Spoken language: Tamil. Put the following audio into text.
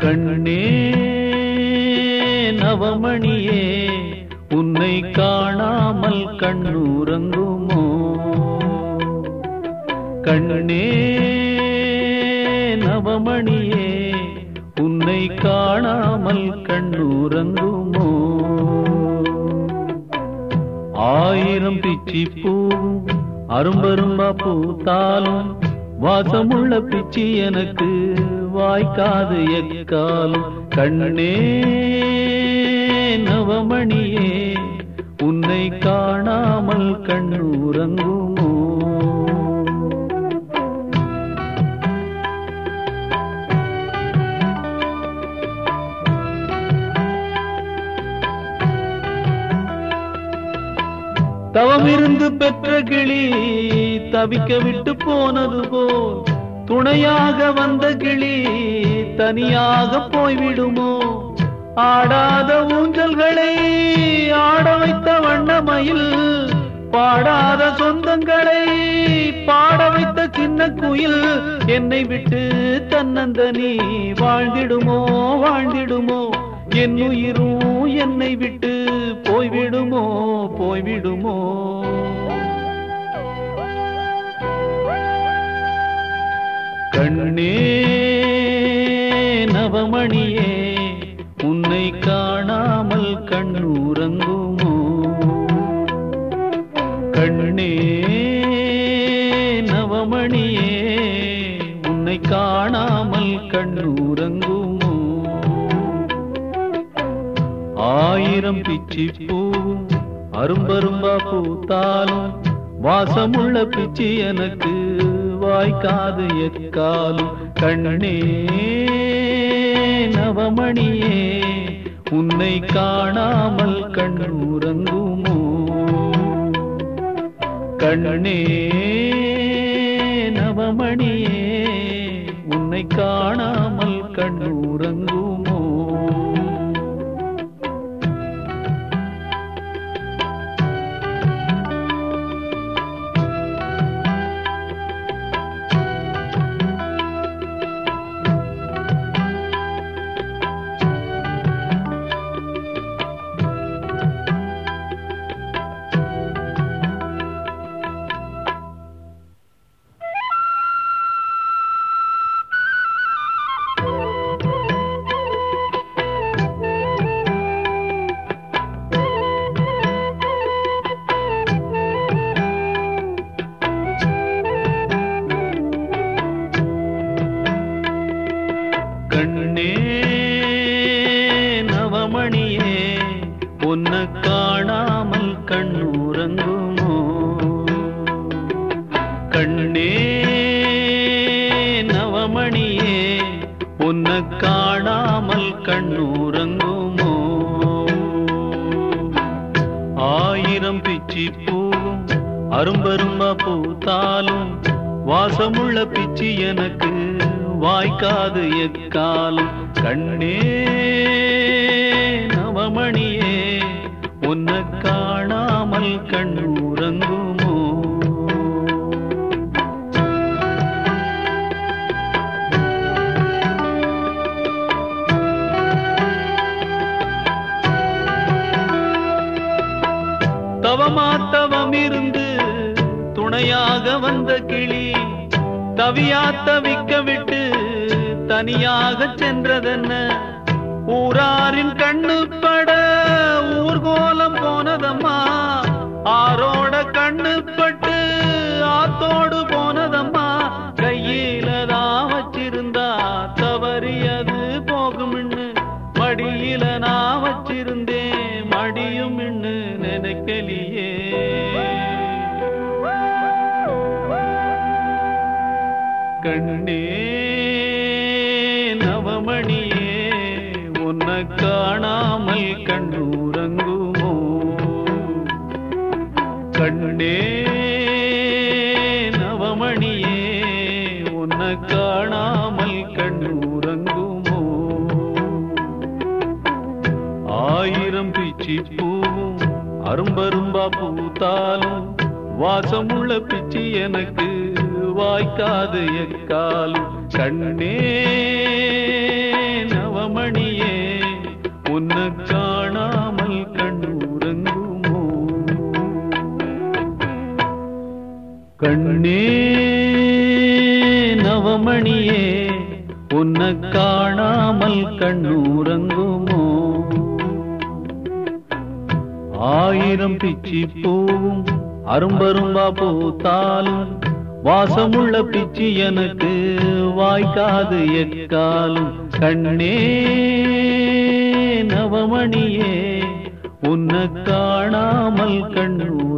கண்ணே நவமணியே உன்னை காணாமல் கண்ணுறங்குமோ கண்ணே நவமணியே உன்னை காணாமல் கண்ணுறங்குமோ ஆயிரம் பிச்சி பூவும் அரும்பரும்பா பூத்தாலும் வாசமுள்ள பிச்சி எனக்கு வாய்க்காது எக்காலும் கண்ணே நவமணியே உன்னை காணாமல் கண்ணுறங்குமோ தவமிருந்து பெற்ற கிளி தவிக்க விட்டு போனது போல் துணையாக வந்த கிளி தனியாக போய்விடுமோ ஆடாத ஊஞ்சல்களை ஆட வைத்த வண்ணமயில் பாடாத சொந்தங்களை பாட வைத்த சின்ன குயில் என்னை விட்டு தன்னந்தனி வாழ்ந்திடுமோ வாழ்ந்திடுமோ என் உயிரும் என்னை விட்டு போய்விடுமோ போய்விடுமோ கண்ணே நவமணியே உன்னை காணாமல் கண்ணுறங்குமோ கண்ணே நவமணியே உன்னை காணாமல் கண்ணுறங்குமோ ஆயிரம் பிச்சி பூவும் அரும்பரும்பா பூத்தாலும் வாசமுள்ள பிச்சி எனக்கு வாய்க்காது எக்காலும் கண்ணே நவமணியே உன்னை காணாமல் கண்ணுறங்குமோ கண்ணே நவமணியே உன்னை காணாமல் கண்ணுறங்குமோ கண்ணே நவமணியே உன்னை காணாமல் கண்ணுறங்குமோ கண்ணே நவமணியே உன்னை காணாமல் கண்ணுறங்குமோ ஆயிரம் பிச்சி பூவும் அரும்பரும்பா பூத்தாலும் வாசமுள்ள பிச்சி எனக்கு வாய்க்காது எக்காலும் கண்ணே நவமணியே உன்னை காணாமல் கண்ணுறங்குமோ தவமாத்தவம் இருந்து துணையாக வந்த கிளி தவியா தவிக்க விட்டு தனியாக சென்றதென்ன ஊராரின் கண்ணு பட ஊர்கோலம் போனதம்மா ஆரோட கண்ணு பட்டு ஆத்தோடு போனதம்மா கையில தான் வச்சிருந்தா தவறியது போகும்னு மடியில நான் வச்சிருந்தேன் மடியும் நினைக்கலியே கண்ணே நவமணியே உன்னை காணாமல் கண்ணுறங்குமோ கண்ணே நவமணியே உன்னை காணாமல் கண்ணுறங்குமோ ஆயிரம் பிச்சி பூவும் அரும்பரும்பா பூத்தாலும் வாசமுள்ள பிச்சி எனக்கு வாய்க்காது எக்காலும் கண்ணே நவ நவமணியே உன்னை காணாமல் கண்ணுறங்குமோ கண்ணே நவமணியே உன்னை காணாமல் கண்ணுறங்குமோ ஆயிரம் பிச்சி பூவும் அரும்பரும்பா பூத்தாலும் வாசமுள்ள பிச்சி எனக்கு வாய்க்காது எக்காலும் கண்ணே நவமணியே உன்னை காணாமல் கண்ணு